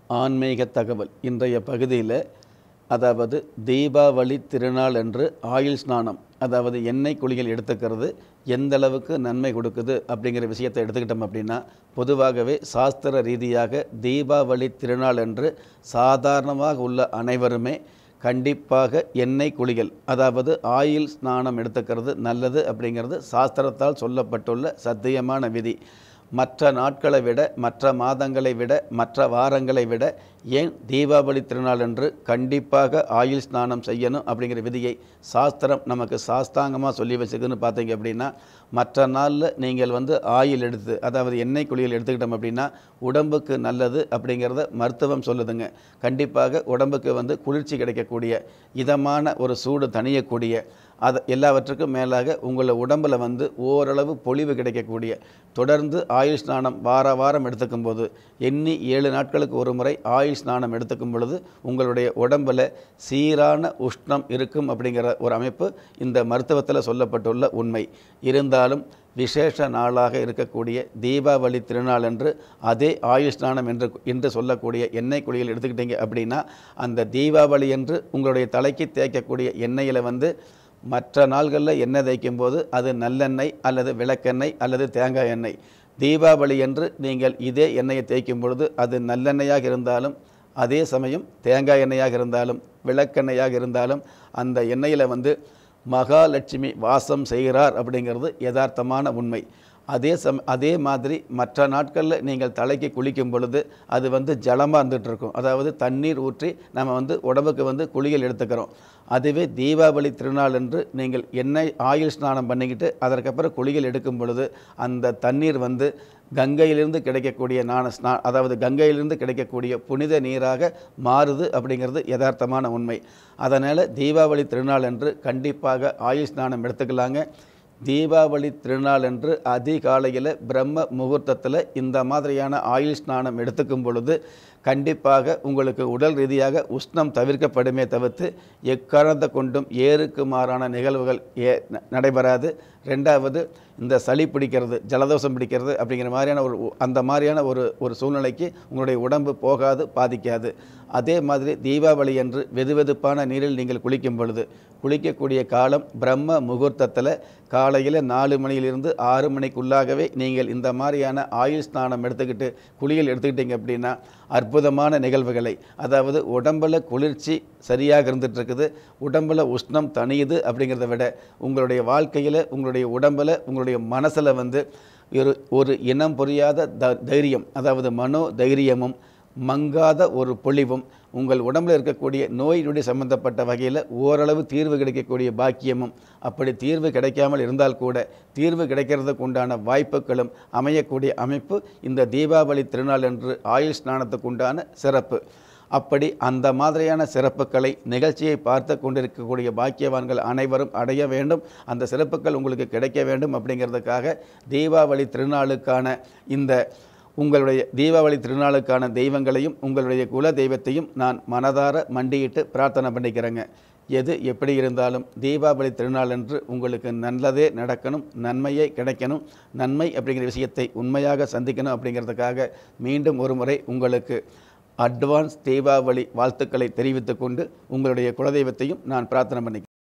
ஆன்மீக தகவல் இன்றைய பகுதியில் அதாவது தீபாவளி திருநாள் அன்று ஆயுள் ஸ்நானம் அதாவது எண்ணெய் குளியல் எடுத்துக்கிறது எந்த அளவுக்கு நன்மை கொடுக்குது அப்படிங்கிற விஷயத்தை எடுத்துக்கிட்டோம் அப்படின்னா பொதுவாகவே சாஸ்திர ரீதியாக தீபாவளி திருநாள் அன்று சாதாரணமாக உள்ள அனைவருமே கண்டிப்பாக எண்ணெய் குளியல் அதாவது ஆயில் ஸ்நானம் எடுத்துக்கிறது நல்லது அப்படிங்கிறது சாஸ்திரத்தால் சொல்லப்பட்டுள்ள சத்தியமான விதி மற்ற நாட்களை விட மற்ற மாதங்களை விட மற்ற வாரங்களை விட ஏன் தீபாவளி திருநாள் அன்று கண்டிப்பாக ஆயுள் ஸ்நானம் செய்யணும் அப்படிங்கிற விதியை சாஸ்திரம் நமக்கு சாஸ்தாங்கமாக சொல்லி வச்சுக்குன்னு பார்த்தீங்க அப்படின்னா மற்ற நாளில் நீங்கள் வந்து ஆயில் எடுத்து அதாவது எண்ணெய் குளியல் எடுத்துக்கிட்டோம் அப்படின்னா உடம்புக்கு நல்லது அப்படிங்கிறத மருத்துவம் சொல்லுதுங்க கண்டிப்பாக உடம்புக்கு வந்து குளிர்ச்சி கிடைக்கக்கூடிய இதமான ஒரு சூடு தணியக்கூடிய அது எல்லாவற்றுக்கும் மேலாக உங்களை உடம்பில் வந்து ஓரளவு பொலிவு கிடைக்கக்கூடிய தொடர்ந்து ஆயுள் ஸ்நானம் வார வாரம் எடுத்துக்கும் போது எண்ணி ஏழு நாட்களுக்கு ஒரு முறை ஆயுள் ஸ்நானம் எடுத்துக்கும் பொழுது உங்களுடைய உடம்பில் சீரான உஷ்ணம் இருக்கும் அப்படிங்கிற ஒரு அமைப்பு இந்த மருத்துவத்தில் சொல்லப்பட்டுள்ள உண்மை இருந்தாலும் விசேஷ நாளாக இருக்கக்கூடிய தீபாவளி திருநாள் என்று அதே ஆயுஷ் ஸ்நானம் என்று என்று சொல்லக்கூடிய எண்ணெய் குளியல் எடுத்துக்கிட்டீங்க அப்படின்னா அந்த தீபாவளி என்று உங்களுடைய தலைக்கு தேய்க்கக்கூடிய எண்ணெயில் வந்து மற்ற நாள்களில் எண்ணெய் தேய்க்கும் போது அது நல்லெண்ணெய் அல்லது விளக்கெண்ணெய் அல்லது தேங்காய் எண்ணெய் தீபாவளி என்று நீங்கள் இதே எண்ணெயை தேய்க்கும் பொழுது அது நல்லெண்ணெயாக இருந்தாலும் அதே சமயம் தேங்காய் எண்ணெயாக இருந்தாலும் விளக்கெண்ணெயாக இருந்தாலும் அந்த எண்ணெயில் வந்து மகாலட்சுமி வாசம் செய்கிறார் அப்படிங்கிறது யதார்த்தமான உண்மை அதே சம அதே மாதிரி மற்ற நாட்களில் நீங்கள் தலைக்கு குளிக்கும் பொழுது அது வந்து ஜலமாக இருந்துகிட்டு இருக்கும் அதாவது தண்ணீர் ஊற்றி நம்ம வந்து உடம்புக்கு வந்து குளியல் எடுத்துக்கிறோம் அதுவே தீபாவளி திருநாள் என்று நீங்கள் எண்ணெய் ஆயுள் ஸ்நானம் பண்ணிக்கிட்டு அதற்கப்புறம் குளியல் எடுக்கும் பொழுது அந்த தண்ணீர் வந்து கங்கையிலிருந்து கிடைக்கக்கூடிய நாண ஸ்நா அதாவது கங்கையிலிருந்து கிடைக்கக்கூடிய புனித நீராக மாறுது அப்படிங்கிறது யதார்த்தமான உண்மை அதனால் தீபாவளி திருநாள் என்று கண்டிப்பாக ஆயுள் ஸ்நானம் எடுத்துக்கலாங்க தீபாவளி திருநாள் அன்று அதிகாலையில் பிரம்ம முகூர்த்தத்தில் இந்த மாதிரியான ஆயுள் ஸ்நானம் எடுத்துக்கும் பொழுது கண்டிப்பாக உங்களுக்கு உடல் ரீதியாக உஷ்ணம் தவிர்க்கப்படுமே தவிர்த்து எக்காரணத்தை கொண்டும் ஏறுக்கு மாறான நிகழ்வுகள் ஏ ந- நடைபெறாது ரெண்டாவது இந்த சளி பிடிக்கிறது ஜலதோஷம் பிடிக்கிறது அப்படிங்கிற மாதிரியான ஒரு அந்த மாதிரியான ஒரு ஒரு சூழ்நிலைக்கு உங்களுடைய உடம்பு போகாது பாதிக்காது அதே மாதிரி தீபாவளி அன்று வெதுவெதுப்பான நீரில் நீங்கள் குளிக்கும் பொழுது குளிக்கக்கூடிய காலம் பிரம்ம முகூர்த்தத்தில் காலையில் நாலு மணியிலிருந்து ஆறு மணிக்குள்ளாகவே நீங்கள் இந்த மாதிரியான ஆயுள் ஸ்நானம் எடுத்துக்கிட்டு குளியல் எடுத்துக்கிட்டீங்க அப்படின்னா அற்புதமான நிகழ்வுகளை அதாவது உடம்பில் குளிர்ச்சி சரியாக இருந்துட்டு இருக்குது உடம்பில் உஷ்ணம் தணியுது அப்படிங்கிறத விட உங்களுடைய வாழ்க்கையில் உங்களுடைய உடம்பில் உங்களுடைய மனசில் வந்து ஒரு ஒரு இனம் புரியாத த தைரியம் அதாவது மனோ தைரியமும் மங்காத ஒரு பொலிவும் உங்கள் உடம்பில் இருக்கக்கூடிய நோய் நொடி சம்பந்தப்பட்ட வகையில் ஓரளவு தீர்வு கிடைக்கக்கூடிய பாக்கியமும் அப்படி தீர்வு கிடைக்காமல் இருந்தால் கூட தீர்வு கிடைக்கிறதுக்கு உண்டான வாய்ப்புகளும் அமையக்கூடிய அமைப்பு இந்த தீபாவளி திருநாள் என்று ஆயுள் ஸ்நானத்துக்கு உண்டான சிறப்பு அப்படி அந்த மாதிரியான சிறப்புகளை நிகழ்ச்சியை பார்த்து கொண்டிருக்கக்கூடிய பாக்கியவான்கள் அனைவரும் அடைய வேண்டும் அந்த சிறப்புகள் உங்களுக்கு கிடைக்க வேண்டும் அப்படிங்கிறதுக்காக தீபாவளி திருநாளுக்கான இந்த உங்களுடைய தீபாவளி திருநாளுக்கான தெய்வங்களையும் உங்களுடைய குல தெய்வத்தையும் நான் மனதார மண்டியிட்டு பிரார்த்தனை பண்ணிக்கிறேங்க எது எப்படி இருந்தாலும் தீபாவளி திருநாள் அன்று உங்களுக்கு நல்லதே நடக்கணும் நன்மையே கிடைக்கணும் நன்மை அப்படிங்கிற விஷயத்தை உண்மையாக சந்திக்கணும் அப்படிங்கிறதுக்காக மீண்டும் ஒரு முறை உங்களுக்கு அட்வான்ஸ் தீபாவளி வாழ்த்துக்களை தெரிவித்துக்கொண்டு உங்களுடைய குலதெய்வத்தையும் நான் பிரார்த்தனை பண்ணிக்கிறேன்